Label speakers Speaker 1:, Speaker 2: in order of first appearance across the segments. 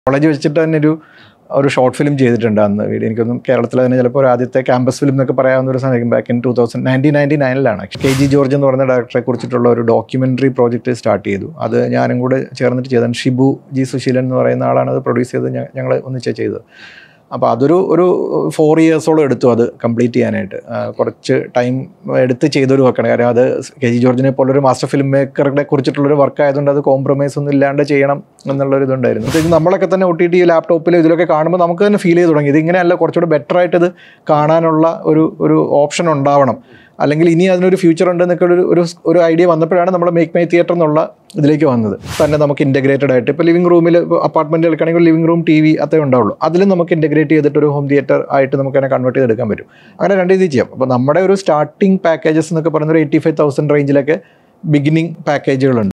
Speaker 1: College വെച്ചിട്ട് തന്നെ ഒരു ഒരു ഷോർട്ട് ഫിലിം ചെയ്തിട്ടുണ്ട് അന്ന് വീഡിയോ എനിക്കൊന്നും കേരളത്തിലെ തന്നെ ചിലപ്പോൾ ഒരു ആദ്യത്തെ ക്യാമ്പസ് ഫിലിം എന്നൊക്കെ പറയാവുന്ന ഒരു സാധനം back in two thousand nineteen ninety നയനിലാണ് കെ ജി ജോർജ് എന്ന് പറയുന്ന ഡയറക്ടറെ കുറിച്ചിട്ടുള്ള ഒരു ഡോക്യുമെൻ്ററി പ്രോജക്റ്റ് സ്റ്റാർട്ട് ചെയ്തു അത് ഞാനും കൂടെ ചേർന്നിട്ട് ചെയ്തതാണ് ഷിബു ജി സുശീലൻ എന്ന് പറയുന്ന ആളാണ് അത് പ്രൊഡ്യൂസ് ചെയ്ത് ഞങ്ങൾ ഒന്നിച്ച് ചെയ്തത് അപ്പോൾ അതൊരു ഒരു ഫോർ ഇയേഴ്സോളം എടുത്തു അത് കംപ്ലീറ്റ് ചെയ്യാനായിട്ട് ആ, കുറച്ച് ടൈം എടുത്ത് ചെയ്തൊരു വർക്കാണ് കാര്യം അത് കെ ജി ജോർജിനെ പോലൊരു മാസ്റ്റർ ഫിലിം മേക്കറുടെ കുറിച്ചിട്ടുള്ളൊരു വർക്ക് ആയതുകൊണ്ട് അത് കോംപ്രമൈസ് ഒന്നും ഇല്ലാണ്ട് ചെയ്യണം എന്നുള്ളൊരു ഇതുണ്ടായിരുന്നു ഇത് നമ്മളൊക്കെ തന്നെ ഒ ടി ടി ലാപ്ടോപ്പിൽ ഇതിലൊക്കെ കാണുമ്പോൾ നമുക്ക് തന്നെ ഫീൽ ചെയ്ത് തുടങ്ങി ഇത് ഇങ്ങനെയല്ല കുറച്ചുകൂടെ ബെറ്റർ ആയിട്ട് ഇത് കാണാനുള്ള ഒരു ഒരു ഓപ്ഷൻ ഉണ്ടാവണം അല്ലെങ്കിൽ ഇനി അതിനൊരു ഫ്യൂച്ചർ ഉണ്ട് എന്നൊക്കെ ഒരു ഒരു ഒരു ഐഡിയ വന്നപ്പോഴാണ് നമ്മൾ മേക്ക് മൈ തിയേറ്റർ എന്നുള്ള ഇതിലേക്ക് വന്നത് തന്നെ നമുക്ക് ഇൻറ്റഗ്രേറ്റഡ് ആയിട്ട് ഇപ്പോൾ ലിവിംഗ് റൂമിൽ അപ്പാർട്ട്മെൻറ്റ് എടുക്കുകയാണെങ്കിൽ ലിവിംഗ് റൂം ടി വി അത്രേ ഉണ്ടാവുള്ളൂ അതിലും നമുക്ക് ഇൻറ്റഗ്രേറ്റ് ചെയ്തിട്ട് ഒരു ഹോം തിയേറ്റർ ആയിട്ട് നമുക്ക് അതിനെ കൺവേർട്ട് ചെയ്തെടുക്കാൻ പറ്റും അങ്ങനെ രണ്ട് രീതിയിൽ ചെയ്യാം അപ്പോൾ നമ്മുടെ ഒരു സ്റ്റാർട്ടിംഗ് പാക്കേജസ് എന്നൊക്കെ പറയുന്ന ഒരു എയ്റ്റി ഫൈവ് തൗസൻഡ് റേഞ്ചിലൊക്കെ ബിഗിനിങ് പാക്കേജുകളുണ്ട്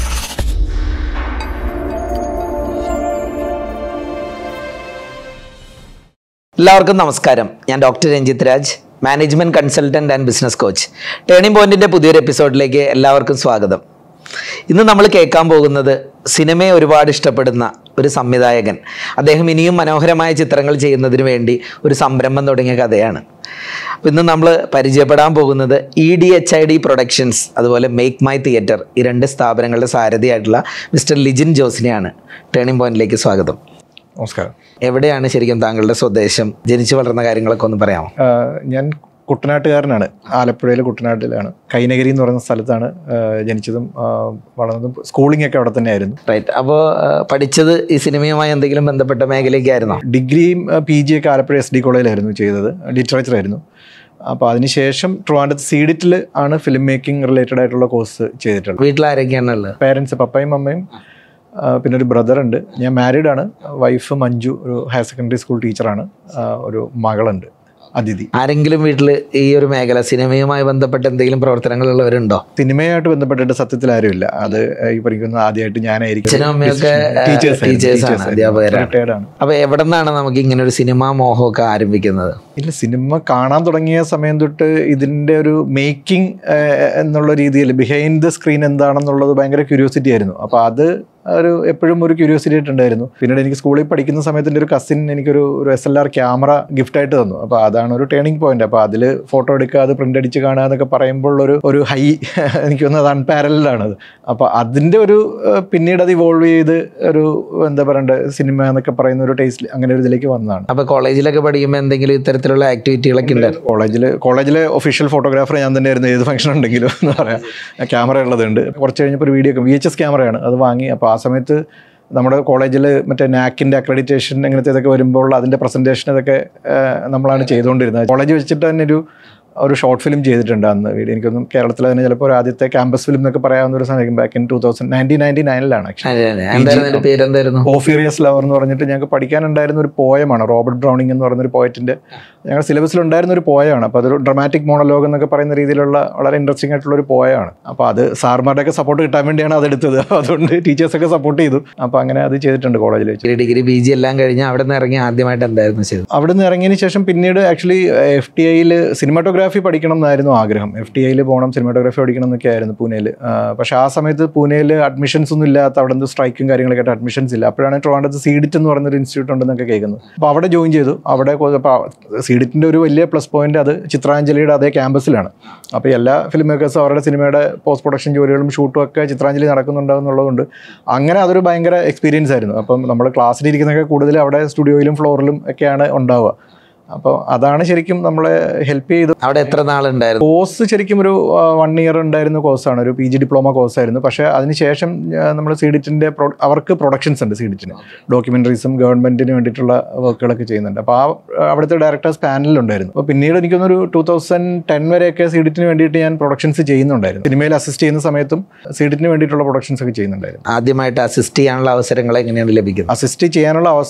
Speaker 2: എല്ലാവർക്കും നമസ്കാരം ഞാൻ doctor Ranjith Raj management consultant and business coach turning പോയിന്റിന്റെ പുതിയൊരു എപ്പിസോഡിലേക്ക് എല്ലാവർക്കും സ്വാഗതം ഇന്ന് നമ്മൾ കേൾക്കാൻ പോകുന്നത് സിനിമയെ ഒരുപാട് ഇഷ്ടപ്പെടുന്ന ഒരു സംവിധായകൻ അദ്ദേഹം ഇനിയും മനോഹരമായ ചിത്രങ്ങൾ ചെയ്യുന്നതിന് വേണ്ടി ഒരു സംരംഭം തുടങ്ങിയ കഥയാണ് അപ്പോൾ ഇന്ന് നമ്മൾ പരിചയപ്പെടാൻ പോകുന്നത് E D H I D productions അതുപോലെ മേക്ക് മൈ തിയേറ്റർ ഈ രണ്ട് സ്ഥാപനങ്ങളുടെ സാരഥിയായിട്ടുള്ള മിസ്റ്റർ ലിജിൻ ജോസിനെയാണ് ടേണിംഗ് പോയിന്റിലേക്ക് സ്വാഗതം
Speaker 1: നമസ്കാരം
Speaker 2: എവിടെയാണ് ശരിക്കും താങ്കളുടെ സ്വദേശം ജനിച്ചു വളർന്ന കാര്യങ്ങളൊക്കെ ഒന്ന് പറയാമോ
Speaker 1: ആഹ് ഞാൻ കുട്ടനാട്ടുകാരനാണ് ആലപ്പുഴയിലെ കുട്ടനാട്ടിലാണ് കൈനഗരി എന്ന് പറയുന്ന സ്ഥലത്താണ് ആഹ് ജനിച്ചതും ആഹ് വളർന്നതും സ്കൂളിംഗ് ഒക്കെ അവിടെ തന്നെയായിരുന്നു
Speaker 2: റൈറ്റ് അപ്പോൾ പഠിച്ചത് ഈ സിനിമയുമായി എന്തെങ്കിലും ബന്ധപ്പെട്ട മേഖലയ്ക്കായിരുന്നോ
Speaker 1: ഡിഗ്രിയും പി ജി ഒക്കെ ആലപ്പുഴ എസ് ഡി കോളേജിലായിരുന്നു ചെയ്തത് ലിറ്ററേച്ചർ ആയിരുന്നു അപ്പോൾ അതിനുശേഷം ട്രിവാൻഡത്ത് സീഡിറ്റിൽ ആണ് ഫിലിം മേക്കിംഗ് റിലേറ്റഡ് ആയിട്ടുള്ള കോഴ്സ് ചെയ്തിട്ടുള്ളത്
Speaker 2: വീട്ടിൽ ആരൊക്കെയാണ് ഉള്ളത്
Speaker 1: പേരൻസ് പപ്പയും അമ്മയും ആ, പിന്നെ ഒരു ബ്രദർ ഉണ്ട് ഞാൻ മാരീഡ് ആണ് വൈഫ് മഞ്ജു ഒരു ഹയർ സെക്കൻഡറി സ്കൂൾ ടീച്ചറാണ് ആ, ഒരു മകളുണ്ട് അതിഥി
Speaker 2: ആരെങ്കിലും വീട്ടിൽ ഈ ഒരു മേഖല സിനിമയുമായി ബന്ധപ്പെട്ട എന്തെങ്കിലും പ്രവർത്തനങ്ങളുള്ളവരുണ്ടോ
Speaker 1: സിനിമയായിട്ട് ബന്ധപ്പെട്ടിട്ട് സത്യത്തിൽ ആരുമില്ല അത് ഈ പഠിക്കുന്ന ആദ്യമായിട്ട് ഞാനായിരിക്കും
Speaker 2: അച്ഛനും അമ്മയൊക്കെ
Speaker 1: Teachers ആയിരുന്നു,
Speaker 2: teachers ആണ്,
Speaker 1: teachers ആയിരുന്നു.
Speaker 2: അധ്യാപകരാണ്.
Speaker 1: Retired ആണ്
Speaker 2: അപ്പോൾ എവിടെ നിന്നാണ് നമുക്ക് ഇങ്ങനെ ഒരു സിനിമാ മോഹമൊക്കെ ആരംഭിക്കുന്നത്
Speaker 1: ഇല്ല സിനിമ കാണാൻ തുടങ്ങിയ സമയം തൊട്ട് ഇതിൻ്റെ ഒരു മേക്കിംഗ് എന്നുള്ള രീതിയിൽ ബിഹൈൻഡ് ദ സ്ക്രീൻ എന്താണെന്നുള്ളത് ഭയങ്കര ക്യൂരിയോസിറ്റി ആയിരുന്നു അപ്പോൾ അത് ഒരു എപ്പോഴും ഒരു ക്യൂരിയോസിറ്റി ആയിട്ടുണ്ടായിരുന്നു പിന്നീട് എനിക്ക് സ്കൂളിൽ പഠിക്കുന്ന സമയത്ത് എൻ്റെ ഒരു കസിൻ എനിക്കൊരു ഒരു എസ് എൽ ആർ ക്യാമറ ഗിഫ്റ്റായിട്ട് തന്നു അപ്പോൾ അതാണ് ഒരു ടേണിംഗ് പോയിന്റ് അപ്പോൾ അതിൽ ഫോട്ടോ എടുക്കുക അത് പ്രിൻ്റ് അടിച്ച് കാണുക എന്നൊക്കെ പറയുമ്പോൾ ഒരു ഒരു ഹൈ എനിക്ക് തോന്നുന്നത് അത് അൺപാരലാണ് അത് അപ്പോൾ അതിൻ്റെ ഒരു ഏഹ്, പിന്നീട് അത് ഇവോൾവ് ചെയ്ത് ഒരു എന്താ പറയണ്ടേ സിനിമ എന്നൊക്കെ പറയുന്ന ഒരു ടേസ്റ്റ് അങ്ങനെ ഒരു ഇതിലേക്ക് വന്നതാണ്
Speaker 2: അപ്പോൾ കോളേജിലൊക്കെ പഠിക്കുമ്പോൾ എന്തെങ്കിലും ഇത്തരത്തിലുള്ള ആക്ടിവിറ്റികളൊക്കെ ഉണ്ടായിരുന്നു
Speaker 1: കോളേജിൽ കോളേജിലെ ഒഫീഷ്യൽ ഫോട്ടോഗ്രാഫർ ഞാൻ തന്നെയായിരുന്നു ഏത് ഫംഗ്ഷൻ ഉണ്ടെങ്കിലും എന്ന് പറയാം ക്യാമറ ഉള്ളതുണ്ട് കുറച്ച് കഴിഞ്ഞപ്പോൾ ഒരു വീഡിയോ വി എച്ച് എസ് ക്യാമറയാണ് അത് വാങ്ങി അപ്പോൾ ആ സമയത്ത് നമ്മുടെ കോളേജിൽ മറ്റേ നാക്കിൻ്റെ അക്രഡിറ്റേഷൻ അങ്ങനത്തെ ഇതൊക്കെ വരുമ്പോൾ അതിൻ്റെ പ്രസൻറ്റേഷൻ ഇതൊക്കെ ആ, നമ്മളാണ് ചെയ്തുകൊണ്ടിരുന്നത് കോളേജ് വെച്ചിട്ട് തന്നെ ഒരു ഒരു ഷോർട്ട് ഫിലിം ചെയ്തിട്ടുണ്ട് അന്ന് വീഡിയോ എനിക്കൊന്നും കേരളത്തിലെ തന്നെ ചിലപ്പോൾ ഒരു ആദ്യത്തെ ക്യാമ്പസ് ഫിലിം എന്നൊക്കെ പറയാവുന്ന ഒരു സാധനം back in two thousand nineteen ninety നയനിലാണ് ആക്ച്വലി
Speaker 2: എന്തായിരുന്നു എൻ്റെ പേരെന്തായിരുന്നു
Speaker 1: ഓഫീറിയസ് ലവർ എന്ന് പറഞ്ഞിട്ട് ഞങ്ങൾക്ക് പഠിക്കാനുണ്ടായിരുന്ന ഒരു പോയമാണ് റോബർട്ട് ബ്രൗണിംഗ് എന്ന് പറയുന്ന ഒരു പോയറ്റിൻ്റെ ഞങ്ങളുടെ സിലബസിൽ ഉണ്ടായിരുന്ന ഒരു പോയമാണ് അപ്പോൾ അതൊരു ഡ്രമാറ്റിക് മോണലോഗ് എന്നൊക്കെ പറയുന്ന രീതിയിലുള്ള വളരെ ഇൻട്രസ്റ്റിംഗ് ആയിട്ടുള്ള ഒരു പോയമാണ് അപ്പോൾ അത് സാർമാരുടെയൊക്കെ സപ്പോർട്ട് കിട്ടാൻ വേണ്ടിയാണ് അത് എടുത്തത് അപ്പോൾ അതുകൊണ്ട് ടീച്ചേഴ്സൊക്കെ സപ്പോർട്ട് ചെയ്തു അപ്പോൾ അങ്ങനെ അത് ചെയ്തിട്ടുണ്ട് കോളേജിൽ വെച്ച്
Speaker 2: ഡിഗ്രി പി ജി എല്ലാം കഴിഞ്ഞ് അവിടെ നിന്ന് ഇറങ്ങി ആദ്യമായിട്ട് എന്തായിരുന്നു ചെയ്തത്
Speaker 1: അവിടെ നിന്ന് ഇറങ്ങിയതിന് ശേഷം പിന്നീട് ആക്ച്വലി എഫ് ടി ഐയിൽ സിനിമാറ്റോഗ്രാഫി പഠിക്കണം എന്നായിരുന്നു ആഗ്രഹം എഫ് ടി ഐയിൽ പോകണം സിനിമാറ്റോഗ്രാഫി പഠിക്കണം എന്നൊക്കെ ആയിരുന്നു പൂനെയിൽ പക്ഷേ ആ സമയത്ത് പൂനെയിൽ അഡ്മിഷൻസ് ഒന്നും ഇല്ലാത്ത അവിടെ നിന്ന് സ്ട്രൈക്കും കാര്യങ്ങളൊക്കെ ആയിട്ട് അഡ്മിഷൻസ് ഇല്ല അപ്പോഴാണ് ട്രിവാൻഡ്രത്ത് സീഡിറ്റ് എന്ന് പറയുന്ന ഒരു ഇൻസ്റ്റിറ്റ്യൂട്ട് ഉണ്ടെന്നൊക്കെ കേൾക്കുന്നത് അപ്പോൾ അവിടെ ജോയിൻ ചെയ്തു അവിടെ സീഡിറ്റിൻ്റെ ഒരു വലിയ പ്ലസ് പോയിന്റ് അത് ചിത്രാഞ്ജലിയുടെ അതേ ക്യാമ്പസിലാണ് അപ്പോൾ എല്ലാ ഫിലിം മേക്കേഴ്സും അവരുടെ സിനിമയുടെ പോസ്റ്റ് പ്രൊഡക്ഷൻ ജോലികളും ഷൂട്ടും ഒക്കെ ചിത്രാഞ്ജലി നടക്കുന്നുണ്ടാവുന്നുള്ളതുകൊണ്ട് അങ്ങനെ അതൊരു ഭയങ്കര എക്സ്പീരിയൻസ് ആയിരുന്നു അപ്പം നമ്മൾ ക്ലാസ്സിലിരിക്കുന്നതൊക്കെ കൂടുതൽ അവിടെ സ്റ്റുഡിയോയിലും ഫ്ലോറിലും ഒക്കെയാണ് ഉണ്ടാവുക അപ്പോൾ അതാണ് ശരിക്കും നമ്മളെ ഹെൽപ്പ് ചെയ്ത്
Speaker 2: അവിടെ എത്ര നാളുണ്ടായിരുന്നു
Speaker 1: കോഴ്സ് ശരിക്കും ഒരു വൺ ഇയർ ഉണ്ടായിരുന്ന കോഴ്സാണ് ഒരു പി ജി ഡിപ്ലോമ കോഴ്സായിരുന്നു പക്ഷേ അതിനുശേഷം നമ്മൾ സീഡിറ്റിൻ്റെ അവർക്ക് പ്രൊഡക്ഷൻസ് ഉണ്ട് സീഡിറ്റിന് ഡോക്യുമെൻ്ററീസും ഗവൺമെൻറ്റിന് വേണ്ടിയിട്ടുള്ള വർക്കുകളൊക്കെ ചെയ്യുന്നുണ്ട് അപ്പോൾ ആ അവിടുത്തെ ഡയറക്ടേഴ്സ് പാനലുണ്ടായിരുന്നു അപ്പോൾ പിന്നീട് എനിക്കൊന്നൊരു ടൂ തൗസൻഡ് ടെൻ വരെയൊക്കെ സീഡിറ്റിന് വേണ്ടിയിട്ട് ഞാൻ പ്രൊഡക്ഷൻസ് ചെയ്യുന്നുണ്ടായിരുന്നു സിനിമയിൽ അസിസ്റ്റ് ചെയ്യുന്ന സമയത്തും സീഡിറ്റിന് വേണ്ടിയിട്ടുള്ള പ്രൊഡക്ഷൻസ് ഒക്കെ ചെയ്യുന്നുണ്ടായിരുന്നു
Speaker 2: ആദ്യമായിട്ട് അസിസ്റ്റ് ചെയ്യാനുള്ള അവസരങ്ങൾ എങ്ങനെയാണ് ലഭിക്കുന്നത്
Speaker 1: അസിസ്റ്റ് ചെയ്യാനുള്ള അവസരം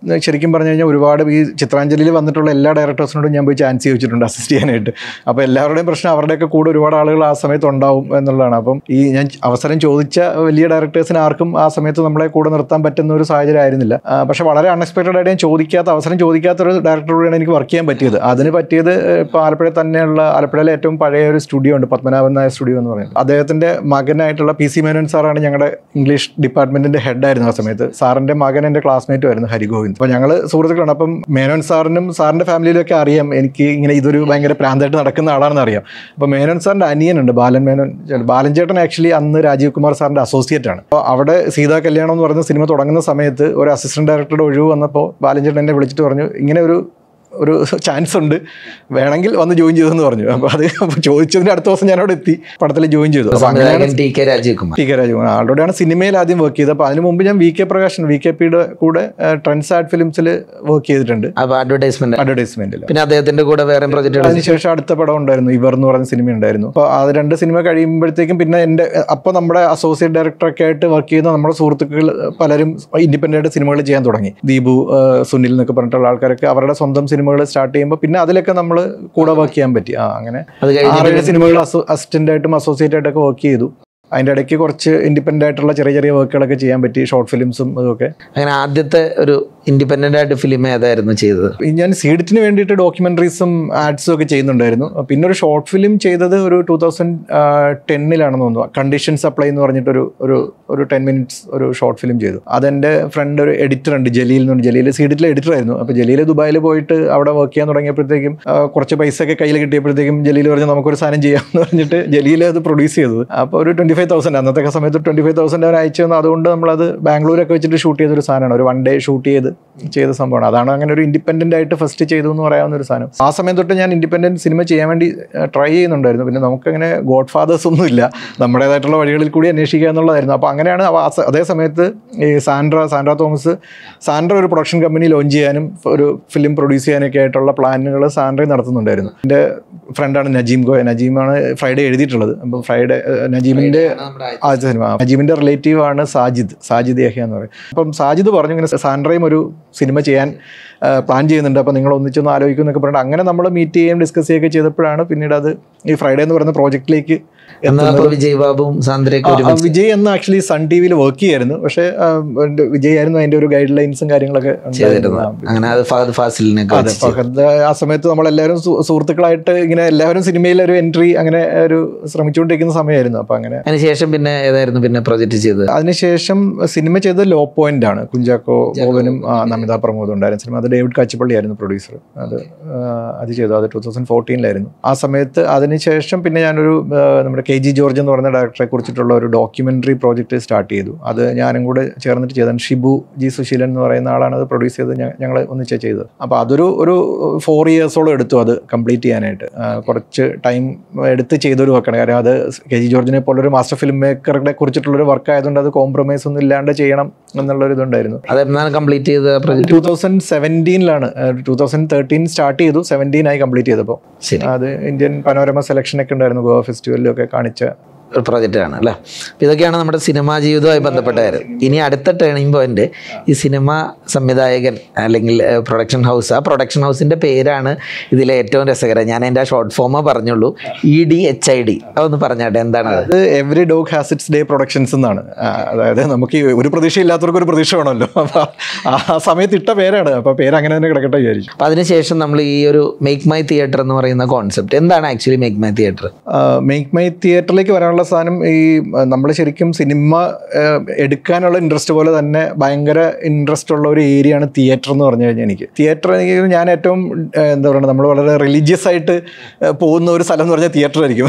Speaker 1: ശരിക്കും പറഞ്ഞു കഴിഞ്ഞാൽ ഒരുപാട് ഈ ചിത്രാഞ്ജലിയിൽ വന്നിട്ടുള്ള എല്ലാ ഡയറക്ടേഴ്സിനോടും ഞാൻ പോയി ചാൻസ് ചോദിച്ചിട്ടുണ്ട് അസിസ്റ്റ് ചെയ്യാനായിട്ട് അപ്പോൾ എല്ലാവരുടെയും പ്രശ്നം അവരുടെയൊക്കെ കൂടെ ഒരുപാട് ആളുകൾ ആ സമയത്ത് ഉണ്ടാവും എന്നുള്ളതാണ് അപ്പം ഈ ഞാൻ അവസരം ചോദിച്ച വലിയ ഡയറക്ടേഴ്സിന് ആർക്കും ആ സമയത്ത് നമ്മളെ കൂടെ നിർത്താൻ പറ്റുന്ന ഒരു സാഹചര്യം ആയിരുന്നില്ല ആ, പക്ഷേ വളരെ അൺഎക്സ്പെക്റ്റഡ് ആയിട്ട് ഞാൻ ചോദിക്കാത്ത അവസരം ചോദിക്കാത്ത ഒരു ഡയറക്ടറോടെയാണ് എനിക്ക് വർക്ക് ചെയ്യാൻ പറ്റിയത് അതിന് പറ്റിയത് ഇപ്പോൾ ആലപ്പുഴ തന്നെയുള്ള ആലപ്പുഴയിലെ ഏറ്റവും പഴയ ഒരു സ്റ്റുഡിയോ ഉണ്ട് പത്മനാഭൻ നായർ സ്റ്റുഡിയോ എന്ന് പറയുന്നത് അദ്ദേഹത്തിൻ്റെ മകനായിട്ടുള്ള പി സി മേനോൻ സാറാണ് ഞങ്ങളുടെ ഇംഗ്ലീഷ് ഡിപ്പാർട്ട്മെന്റിന്റെ ഹെഡായിരുന്നു ആ സമയത്ത് സാറിന്റെ മകൻ എൻ്റെ ക്ലാസ്മേറ്റും ആയിരുന്നു ഹരിഗോവിന്ദ് അപ്പോൾ ഞങ്ങൾ സുഹൃത്തുക്കളാണ് അപ്പം മേനോൻ സാറിനും സാറിന്റെ ഫാമിലിയിലൊക്കെ അറിയാം എനിക്ക് ഇങ്ങനെ ഇതൊരു ഭയങ്കര പ്രാന്തായിട്ട് നടക്കുന്ന ആളാണെന്ന് അറിയാം അപ്പോൾ മേനോൻ സാറിന്റെ അനിയനുണ്ട് ബാലൻ മേനോൻ ചേട്ടൻ. ബാലൻ ചേട്ടൻ ആക്ച്വലി അന്ന് രാജീവ് കുമാർ സാറിന്റെ അസോസിയേറ്റ് ആണ് അപ്പോൾ അവിടെ സീതാ കല്യാണം എന്ന് പറയുന്ന സിനിമ തുടങ്ങുന്ന സമയത്ത് ഒരു അസിസ്റ്റന്റ് ഡയറക്ടറുടെ ഒഴിവ് വന്നപ്പോൾ ബാലൻ ചേട്ടൻ എന്നെ വിളിച്ചിട്ട് പറഞ്ഞു ഇങ്ങനെ ഒരു ഒരു ചാൻസ് ഉണ്ട് വേണമെങ്കിൽ വന്ന് ജോയിൻ ചെയ്തെന്ന് പറഞ്ഞു അപ്പോൾ അത് അപ്പോൾ ചോദിച്ചതിന് അടുത്ത ദിവസം ഞാൻ അവിടെ എത്തി പടത്തിൽ ജോയിൻ ചെയ്തു അപ്പോൾ അങ്ങനെയാണ്
Speaker 2: സംവിധായകൻ T K Rajeev Kumar
Speaker 1: T K Rajakumar ആളുടെയാണ് സിനിമയിൽ ആദ്യം വർക്ക് ചെയ്തത് അപ്പോൾ അതിന് മുമ്പ് ഞാൻ V K Prakashan V K പിയുടെ കൂടെ ട്രെൻഡ്സ് ആർട്ട് ഫിലിംസിൽ വർക്ക് ചെയ്തിട്ടുണ്ട്
Speaker 2: അപ്പൊ അഡ്വർടൈസ്മെന്റ്
Speaker 1: അഡ്വർടൈസ്മെന്റിൽ
Speaker 2: പിന്നെ അദ്ദേഹത്തിന്റെ കൂടെ വേറെ പ്രൊജക്ടുകൾ
Speaker 1: അതിനുശേഷം അടുത്ത പടം ഉണ്ടായിരുന്നു ഇവർ എന്ന് പറയുന്ന സിനിമ ഉണ്ടായിരുന്നു അപ്പോൾ അത് രണ്ട് സിനിമ കഴിയുമ്പോഴത്തേക്കും പിന്നെ എൻ്റെ അപ്പോൾ നമ്മുടെ അസോസിയേറ്റ് ഡയറക്ടറൊക്കെ ആയിട്ട് വർക്ക് ചെയ്യുന്ന നമ്മുടെ സുഹൃത്തുക്കൾ പലരും ഇൻഡിപെൻഡൻ്റ് ആയിട്ട് സിനിമകൾ ചെയ്യാൻ തുടങ്ങി ദീപു ആ, സുനിൽ എന്നൊക്കെ പറഞ്ഞിട്ടുള്ള ആൾക്കാരൊക്കെ അവരുടെ സ്വന്തം സിനിമകൾ സ്റ്റാർട്ട് ചെയ്യുമ്പോൾ പിന്നെ അതിലൊക്കെ നമ്മൾ കൂടെ വർക്ക് ചെയ്യാൻ പറ്റി ആ അങ്ങനെ
Speaker 2: അത് കഴിഞ്ഞിട്ട്
Speaker 1: ആറേഴ് സിനിമകൾ അസിസ്റ്റന്റ് ആയിട്ടും അസോസിയേറ്റ് ആയിട്ടൊക്കെ വർക്ക് ചെയ്തു അതിൻ്റെ ഇടയ്ക്ക് കുറച്ച് ഇൻഡിപെൻഡൻ്റ് ആയിട്ടുള്ള ചെറിയ ചെറിയ വർക്കുകളൊക്കെ ചെയ്യാൻ പറ്റി ഷോർട്ട് ഫിലിംസും അതൊക്കെ
Speaker 2: അങ്ങനെ ആദ്യത്തെ ഒരു ഇൻഡിപെൻഡന്റ് ആയിട്ട് ഫിലിം ഏതായിരുന്നു ചെയ്തത്
Speaker 1: ഈ ഞാൻ സീഡിറ്റിന് വേണ്ടിയിട്ട് ഡോക്യുമെൻ്ററീസും ആഡ്സും ഒക്കെ ചെയ്യുന്നുണ്ടായിരുന്നു പിന്നെ ഒരു ഷോർട്ട് ഫിലിം ചെയ്തത് ഒരു ടൂ തൗസൻഡ് ടെന്നിലാണെന്ന് തോന്നുന്നു കണ്ടീഷൻ സപ്ലൈ എന്ന് പറഞ്ഞിട്ടൊരു ഒരു ഒരു ടെൻ മിനിറ്റ്സ് ഒരു ഷോർട്ട് ഫിലിം ചെയ്തു അതെൻ്റെ ഫ്രണ്ട് ഒരു എഡിറ്റർ ഉണ്ട് ജലീൽ എന്ന് പറഞ്ഞ ജലീൽ സീഡിറ്റിലെ എഡിറ്റർ ആയിരുന്നു അപ്പോൾ ജലീൽ ദുബായിൽ പോയിട്ട് അവിടെ വർക്ക് ചെയ്യാൻ തുടങ്ങിയപ്പോഴത്തേക്കും ആ, കുറച്ച് പൈസ ഒക്കെ കയ്യിൽ കിട്ടിയപ്പോഴത്തേക്കും ജലീൽ പറഞ്ഞു നമുക്കൊരു സാധനം ചെയ്യാമെന്ന് പറഞ്ഞിട്ട് ജലീൽ അത് പ്രൊഡ്യൂസ് ചെയ്തത് അപ്പോൾ ഒരു ട്വൻറ്റി ഫൈവ് തൗസൻഡ് അന്നത്തെ സമയത്ത് ട്വൻറ്റി ഫൈവ് തൗസൻഡ് അവർ അയച്ചു തന്നു അതുകൊണ്ട് നമ്മളത് ബാംഗ്ലൂരൊക്കെ വെച്ചിട്ട് ഷൂട്ട് ചെയ്തൊരു സാധനമാണ് ഒരു വൺ ഡേ ഷൂട്ട് ചെയ്ത് ചെയ്ത സംഭവമാണ് അതാണ് അങ്ങനെ ഒരു ഇൻഡിപെൻഡൻ്റ് ആയിട്ട് ഫസ്റ്റ് ചെയ്തു എന്ന് പറയാവുന്ന ഒരു സാധനം ആ സമയം തൊട്ട് ഞാൻ ഇൻഡിപെൻഡൻറ്റ് സിനിമ ചെയ്യാൻ വേണ്ടി ട്രൈ ചെയ്യുന്നുണ്ടായിരുന്നു പിന്നെ നമുക്കങ്ങനെ ഗോഡ് ഫാദേഴ്സ് ഒന്നും ഇല്ല നമ്മുടേതായിട്ടുള്ള വഴികളിൽ കൂടി അന്വേഷിക്കുക എന്നുള്ളതായിരുന്നു അപ്പോൾ അങ്ങനെയാണ് അവ- ആ സ- അതേ സമയത്ത് ഈ സാൻഡ്ര സാൻഡ്ര തോമസ് സാൻഡ്ര ഒരു പ്രൊഡക്ഷൻ കമ്പനി ലോഞ്ച് ചെയ്യാനും ഒരു ഫിലിം പ്രൊഡ്യൂസ് ചെയ്യാനൊക്കെ ആയിട്ടുള്ള പ്ലാനുകൾ സാൻഡ്ര നടത്തുന്നുണ്ടായിരുന്നു എൻ്റെ ഫ്രണ്ടാണ് നജീം ഗോയ നജീമാണ് ഫ്രൈഡേ എഴുതിയിട്ടുള്ളത് അപ്പോൾ ഫ്രൈഡേ ഏഹ്, നജീമിൻ്റെ ആദ്യത്തെ സിനിമ നജീമിൻ്റെ റിലേറ്റീവ് ആണ് സാജിദ് സാജിദ് യഹ്യ എന്ന് പറയും അപ്പം സാജിദ് പറഞ്ഞു ഇങ്ങനെ സാൻഡ്രയും ഒരു സിനിമ ചെയ്യാൻ പ്ലാൻ ചെയ്യുന്നുണ്ട് അപ്പോൾ നിങ്ങൾ ഒന്നിച്ചൊന്ന് ആലോചിക്കും എന്നൊക്കെ പറഞ്ഞിട്ട് അങ്ങനെ നമ്മൾ മീറ്റ് ചെയ്യുകയും ഡിസ്കസ് ചെയ്യുകയൊക്കെ ചെയ്തപ്പോഴാണ് പിന്നീട് അത് ഈ ഫ്രൈഡേ എന്ന് പറയുന്ന പ്രോജക്റ്റിലേക്ക്
Speaker 2: എന്നാൽ അപ്പൊ വിജയ് ബാബുവും സാന്ദ്രയൊക്കെ
Speaker 1: ആ,
Speaker 2: ഒരു
Speaker 1: ആ, വിജയ് എന്ന് ആക്ച്വലി സൺ ടി വിയിൽ വർക്ക് ചെയ്യായിരുന്നു പക്ഷേ ആ, എൻ്റെ വിജയ് ആയിരുന്നു അതിൻ്റെ ഒരു ഗൈഡ് ലൈൻസും കാര്യങ്ങളൊക്കെ
Speaker 2: ചെയ്തിരുന്നത്
Speaker 1: ഉണ്ടായിരുന്നു.
Speaker 2: അങ്ങനെ അത് ഫഹദ് ഫാസിലിനൊക്കെ
Speaker 1: അതെ ഫഹദ് ആ സമയത്ത് നമ്മളെല്ലാവരും സു- സുഹൃത്തുക്കളായിട്ട് ഇങ്ങനെ എല്ലാവരും സിനിമയിൽ ഒരു എൻട്രി അങ്ങനെ ഒരു ശ്രമിച്ചുകൊണ്ടിരിക്കുന്ന സമയമായിരുന്നു അപ്പോൾ അങ്ങനെ
Speaker 2: അതിനുശേഷം പിന്നെ ഏതായിരുന്നു പിന്നെ പ്രൊജക്ട് ചെയ്തത്
Speaker 1: അതിനുശേഷം സിനിമ ചെയ്തത് ലോ പോയിന്റ് ആണ് കുഞ്ചാക്കോ ബോബനും ആ, നമിത പ്രമോദും ഉണ്ടായിരുന്ന സിനിമ അത് ഡേവിഡ് കാച്ചിപ്പള്ളി ആയിരുന്നു പ്രൊഡ്യൂസർ അത് ആ, അത് ചെയ്തു അത് ടൂ തൗസൻഡ് ഫോർട്ടീനിലായിരുന്നു ആ സമയത്ത് അതിനുശേഷം പിന്നെ ഞാനൊരു ആ, നമ്മുടെ കെ ജി ജോർജ് എന്ന് പറയുന്ന ഡയറക്ടറെ കുറിച്ചിട്ടുള്ള ഒരു ഡോക്യുമെന്ററി പ്രോജക്റ്റ് സ്റ്റാർട്ട് ചെയ്തു അത് ഞാനും കൂടെ ചേർന്നിട്ട് ചെയ്തതാണ് ഷിബു ജി സുശീലൻ എന്ന് പറയുന്ന ആളാണ് അത് പ്രൊഡ്യൂസ് ചെയ്തത് ഞങ്ങൾ ഒന്നിച്ച് ചെയ്തത് അപ്പോൾ അതൊരു ഒരു ഫോർ ഇയേഴ്സോളം എടുത്തു അത് കംപ്ലീറ്റ് ചെയ്യാനായിട്ട് ആ, കുറച്ച് ടൈം എടുത്ത് ചെയ്തൊരു വർക്കാണ് കാര്യം അത് കെ ജി ജോർജിനെ പോലൊരു മാസ്റ്റർ ഫിലിം മേക്കറുടെ കുറിച്ചിട്ടുള്ളൊരു വർക്ക് ആയതുകൊണ്ട് അത് കോംപ്രമൈസ് ഒന്നും ഇല്ലാണ്ട് ചെയ്യണം എന്നുള്ളൊരു ഇതുണ്ടായിരുന്നു
Speaker 2: അതെന്നാണ് കംപ്ലീറ്റ് ചെയ്ത പ്രൊജക്ട്
Speaker 1: ടൂ തൗസൻഡ് സെവൻറ്റീനിലാണ് ടൂ തൗസൻഡ് തേർട്ടീൻ സ്റ്റാർട്ട് ചെയ്തു സെവൻറ്റീൻ ആയി കംപ്ലീറ്റ് ചെയ്തപ്പോൾ
Speaker 2: ശരി
Speaker 1: അത് ഇന്ത്യൻ പനോരമ സെലക്ഷൻ ഒക്കെ ഉണ്ടായിരുന്നു ഗോവ ഫെസ്റ്റിവലിലൊക്കെ കാണിച്ച
Speaker 2: ഒരു പ്രൊജക്റ്റാണ് അല്ലേ അപ്പോൾ ഇതൊക്കെയാണ് നമ്മുടെ സിനിമാ ജീവിതവുമായി ബന്ധപ്പെട്ട കാര്യം ഇനി അടുത്ത ടേണിംഗ് പോയിന്റ് ഈ സിനിമ സംവിധായകൻ അല്ലെങ്കിൽ പ്രൊഡക്ഷൻ ഹൗസ് ആ പ്രൊഡക്ഷൻ ഹൗസിൻ്റെ പേരാണ് ഇതിലെ ഏറ്റവും രസകരം ഞാൻ എൻ്റെ ആ ഷോർട്ട് ഫോമേ പറഞ്ഞുള്ളൂ E D H I D അതൊന്ന് പറഞ്ഞാട്ടെ എന്താണ് അത്
Speaker 1: അത് every dog has its day productions എന്നാണ് ആ, അതായത് നമുക്ക് ഈ ഒരു പ്രതീക്ഷയില്ലാത്തവർക്ക് ഒരു പ്രതീക്ഷ വേണമല്ലോ അപ്പോൾ ആ സമയത്ത് ഇട്ട പേരാണ് അപ്പോൾ പേര് അങ്ങനെ തന്നെ കിടക്കട്ടെ വിചാരിച്ചു
Speaker 2: അപ്പോൾ അതിനുശേഷം നമ്മൾ ഈ ഒരു മേക്ക് മൈ തിയേറ്റർ എന്ന് പറയുന്ന കോൺസെപ്റ്റ് എന്താണ് actually make my theatre
Speaker 1: make my തിയേറ്ററിലേക്ക് വരാനുള്ള സാധനം ഈ നമ്മൾ ശരിക്കും സിനിമ ആ, എടുക്കാനുള്ള ഇൻട്രസ്റ്റ് പോലെ തന്നെ ഭയങ്കര ഇൻട്രസ്റ്റ് ഉള്ള ഒരു ഏരിയയാണ് തിയേറ്റർ എന്ന് പറഞ്ഞു കഴിഞ്ഞാൽ എനിക്ക് തിയേറ്റർ എനിക്ക് ഞാൻ ഏറ്റവും ആ, എന്താ പറയുക നമ്മൾ വളരെ റിലീജിയസ് ആയിട്ട് ആ, പോകുന്ന ഒരു സ്ഥലം എന്ന് പറഞ്ഞാൽ തിയേറ്റർ ആയിരിക്കും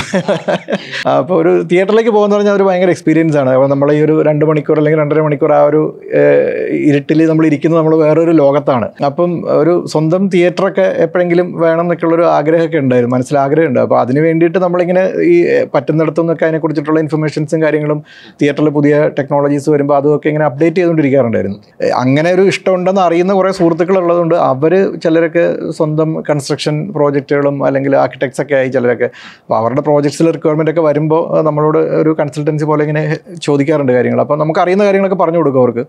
Speaker 1: അപ്പോൾ ഒരു തിയേറ്ററിലേക്ക് പോകുന്ന പറഞ്ഞാൽ ഒരു ഭയങ്കര എക്സ്പീരിയൻസ് ആണ് അപ്പോൾ നമ്മൾ ഈ ഒരു രണ്ട് മണിക്കൂർ അല്ലെങ്കിൽ രണ്ടര മണിക്കൂർ ആ ഒരു ഇരുട്ടിൽ നമ്മൾ ഇരിക്കുന്നത് നമ്മൾ വേറൊരു ലോകത്താണ് അപ്പം ഒരു സ്വന്തം തിയേറ്ററൊക്കെ എപ്പോഴെങ്കിലും വേണം എന്നൊക്കെയുള്ളൊരു ആഗ്രഹമൊക്കെ ഉണ്ടായിരുന്നു മനസ്സിൽ ആഗ്രഹമുണ്ട് അപ്പോൾ അതിന് വേണ്ടിയിട്ട് നമ്മളിങ്ങനെ ഈ പറ്റുന്നിടത്തു നിന്നൊക്കെ അതിനെക്കുറിച്ചിട്ടുള്ള ഇൻഫർമേഷൻസും കാര്യങ്ങളും തിയേറ്ററിൽ പുതിയ ടെക്നോളജീസ് വരുമ്പോൾ അതുമൊക്കെ ഇങ്ങനെ അപ്ഡേറ്റ് ചെയ്തുകൊണ്ടിരിക്കാറുണ്ടായിരുന്നു ഏ, അങ്ങനെ ഒരു ഇഷ്ടമുണ്ടെന്ന് അറിയുന്ന കുറേ സുഹൃത്തുക്കൾ ഉള്ളതുകൊണ്ട് അവർ ചിലരൊക്കെ സ്വന്തം കൺസ്ട്രക്ഷൻ പ്രോജക്റ്റുകളും അല്ലെങ്കിൽ ആർക്കിടെക്ട്സ് ഒക്കെ ആയി ചിലരൊക്കെ അപ്പോൾ അവരുടെ പ്രോജക്ട്സിൽ റിക്വയർമെൻ്റ് ഒക്കെ വരുമ്പോൾ നമ്മളോട് ഒരു കൺസൾട്ടൻസി പോലെ ഇങ്ങനെ ചോദിക്കാറുണ്ട് കാര്യങ്ങൾ അപ്പോൾ നമുക്ക് അറിയുന്ന കാര്യങ്ങളൊക്കെ പറഞ്ഞു കൊടുക്കും അവർക്ക്